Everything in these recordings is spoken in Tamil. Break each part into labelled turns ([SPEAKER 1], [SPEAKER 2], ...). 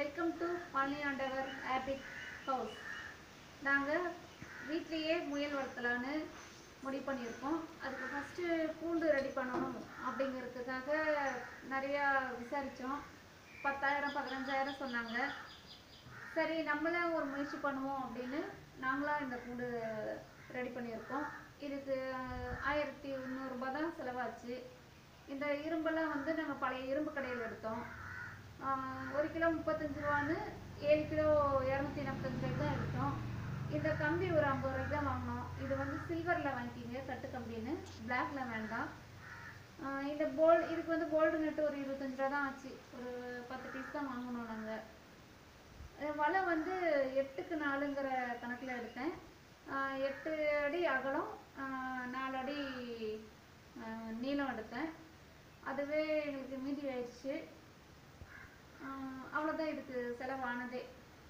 [SPEAKER 1] வெல்கம் டு பழனி ஆண்டவர் ஹேபிட் ஹவுஸ் நாங்கள் வீட்லேயே முயல் வளர்த்தலான்னு முடிவு பண்ணியிருக்கோம் அதுக்கு ஃபஸ்ட்டு பூண்டு ரெடி பண்ணணும் அப்படிங்கிறதுக்காக நிறையா விசாரித்தோம் பத்தாயிரம் பதினஞ்சாயிரம் சொன்னாங்க சரி நம்மளே ஒரு முயற்சி பண்ணுவோம் அப்படின்னு நாங்களாக இந்த பூண்டு ரெடி பண்ணியிருக்கோம் இதுக்கு அஹ், ஆயிரத்தி முந்நூறுரூபா தான் செலவாச்சு இந்த இரும்பெல்லாம் வந்து நாங்கள் பழைய இரும்பு கடையில் எடுத்தோம் ஆஹ், ஒரு கிலோ முப்பத்தஞ்சு ரூபான்னு ஏழு கிலோ இரநூத்தி நாற்பத்தஞ்சு ரூபாய்க்கு தான் எடுத்தோம் இந்த கம்பி ஒரு ஐம்பது ரூபாய்க்கு தான் வாங்கினோம் இது வந்து சில்வரில் வாங்கிக்கிங்க கட்டு கம்பின்னு பிளாக்ல வேண்டாம் ஆஹ், இந்த போல் இதுக்கு வந்து கோல்டு நெட்டு ஒரு இருபத்தஞ்சு ரூபா தான் ஆச்சு ஒரு பத்து பீஸ் தான் வாங்கினோம் நாங்கள் அஹ் வலை வந்து எட்டுக்கு நாலுங்கிற கணக்கில் எடுத்தேன் ஆஹ் எட்டு அடி அகலம் ஆஹ் நாலு அடி ஆஹ் நீளம் எடுத்தேன் அதுவே எங்களுக்கு மீதி ஆயிடுச்சு ஆஹ் அவ்வளோதான் இதுக்கு செலவானதே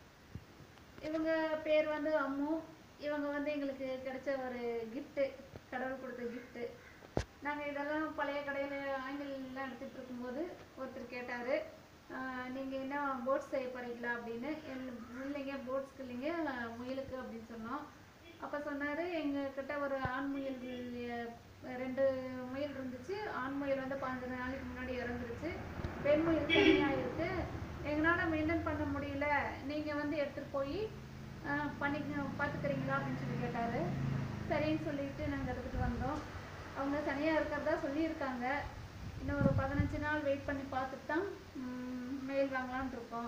[SPEAKER 1] இவங்க பேர் வந்து அம்மு இவங்க வந்து எங்களுக்கு கிடைச்ச ஒரு கிஃப்ட்டு கடவுள் கொடுத்த கிஃப்ட்டு நாங்கள் இதெல்லாம் பழைய கடையில் ஆங்கிலெலாம் எடுத்துகிட்டு இருக்கும்போது ஒருத்தர் கேட்டார் நீங்கள் என்ன போட்ஸ் செய்ய போகிறீங்களா அப்படின்னு இல்ல- இல்லைங்க போட்ஸ்க்கு இல்லைங்க முயலுக்கு அப்படின்னு சொன்னோம் அப்போ சொன்னார் எங்ககிட்ட ஒரு ஆண் முயல் அஹ், ரெண்டு முயல் இருந்துச்சு ஆண் முயல் வந்து பதினஞ்சு நாளைக்கு முன்னாடி இறந்துருச்சு பெண் முயல் தனியாக இருக்கு எங்களால் மெயின்டைன் பண்ண முடியல நீங்கள் வந்து எடுத்துகிட்டு போய் பண்ணி பார்த்துக்கிறீங்களா அப்படின்னு சொல்லி கேட்டார் சரின்னு சொல்லிட்டு நாங்கள் எடுத்துகிட்டு வந்தோம் அவங்க தனியாக இருக்கிறதா சொல்லியிருக்காங்க இன்னும் ஒரு பதினஞ்சு நாள் வெயிட் பண்ணி பார்த்துட்டு தான் மெயில் வாங்கலாம்னு இருக்கோம்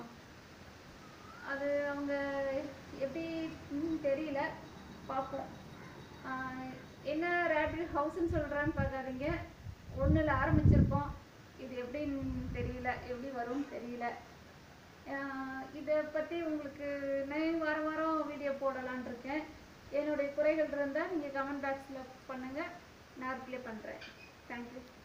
[SPEAKER 1] அது அவங்க எப்படி ம், தெரியல பார்ப்போம் ஆஹ், என்ன ரேபிட் ஹவுஸ்ன்னு சொல்கிறான்னு பார்க்காதீங்க ஒன்றில் ஆரம்பிச்சிருக்கோம் இது எப்படின்னு தெரியல எப்படி வரும்னு தெரியல ஆஹ், இதை பற்றி உங்களுக்கு நான் வாரம் வாரம் வீடியோ போடலான்னு இருக்கேன் என்னுடைய குறைகள் இருந்தால் நீங்கள் கமெண்ட் பாக்ஸில் பண்ணுங்கள் நான் ரிப்ளை பண்ணுறேன் தேங்க்யூ